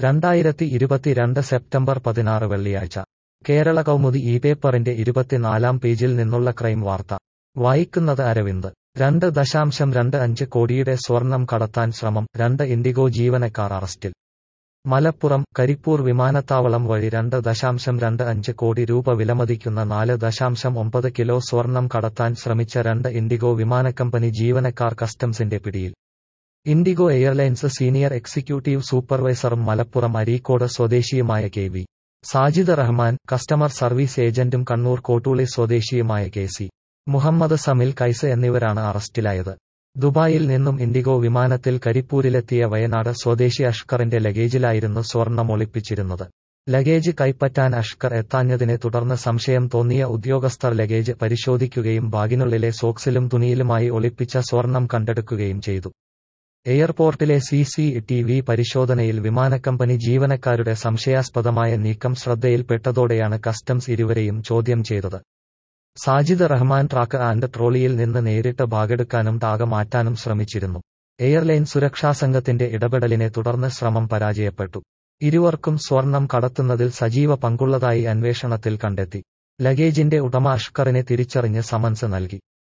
രണ്ടായിരത്തി ഇരുപത്തിരണ്ട് സെപ്റ്റംബർ പതിനാറ് വെള്ളിയാഴ്ച കേരള കൗമുദി ഈ പേപ്പറിന്റെ ഇരുപത്തിനാലാം പേജിൽ നിന്നുള്ള ക്രൈം വാർത്ത വായിക്കുന്നത് അരവിന്ദ് രണ്ട് ദശാംശം രണ്ട് അഞ്ച് കോടിയുടെ സ്വർണം കടത്താൻ ശ്രമം രണ്ട് ഇൻഡിഗോ ജീവനക്കാർ അറസ്റ്റിൽ മലപ്പുറം കരിപ്പൂർ വിമാനത്താവളം വഴി രണ്ട് ദശാംശം രണ്ട് അഞ്ച് കോടി രൂപ വിലമതിക്കുന്ന നാല് ദശാംശം ഒമ്പത് കിലോ സ്വർണം കടത്താൻ ശ്രമിച്ച രണ്ട് ഇൻഡിഗോ വിമാനക്കമ്പനി ജീവനക്കാർ കസ്റ്റംസിന്റെ പിടിയിൽ ഇൻഡിഗോ എയർലൈൻസ് സീനിയർ എക്സിക്യൂട്ടീവ് സൂപ്പർവൈസറും മലപ്പുറം അരീക്കോട് സ്വദേശിയുമായ K V Sajid Rahman customer service ഏജന്റും കണ്ണൂർ കോട്ടൂളി സ്വദേശിയുമായ കെ സി മുഹമ്മദ് സമിൽ കൈസ് എന്നിവരാണ് അറസ്റ്റിലായത് ദുബായിൽ നിന്നും ഇൻഡിഗോ വിമാനത്തിൽ കരിപ്പൂരിലെത്തിയ വയനാട് സ്വദേശി അഷ്കറിന്റെ ലഗേജിലായിരുന്നു സ്വർണം ഒളിപ്പിച്ചിരുന്നത് ലഗേജ് കൈപ്പറ്റാൻ അഷ്കർ എത്താഞ്ഞതിനെ തുടർന്ന് സംശയം തോന്നിയ ഉദ്യോഗസ്ഥർ ലഗേജ് പരിശോധിക്കുകയും ബാഗിനുള്ളിലെ സോക്സിലും തുണിയിലുമായി ഒളിപ്പിച്ച സ്വർണം കണ്ടെടുക്കുകയും ചെയ്തു എയർപോർട്ടിലെ സി സി ടി വി പരിശോധനയിൽ വിമാനക്കമ്പനി ജീവനക്കാരുടെ സംശയാസ്പദമായ നീക്കം ശ്രദ്ധയിൽപ്പെട്ടതോടെയാണ് കസ്റ്റംസ് ഇരുവരെയും ചോദ്യം ചെയ്തത് സാജിദ് റഹ്മാൻ ട്രാക്ക് ആൻഡ് ട്രോളിയിൽ നിന്ന് നേരിട്ട് ഭാഗെടുക്കാനും ടാഗ മാറ്റാനും ശ്രമിച്ചിരുന്നു എയർലൈൻ സുരക്ഷാ സംഘത്തിന്റെ ഇടപെടലിനെ തുടർന്ന് ശ്രമം പരാജയപ്പെട്ടു ഇരുവർക്കും സ്വർണം കടത്തുന്നതിൽ സജീവ പങ്കുള്ളതായി അന്വേഷണത്തിൽ കണ്ടെത്തി ലഗേജിന്റെ ഉടമ അഷ്കറിനെ തിരിച്ചറിഞ്ഞ് സമൻസ് നൽകി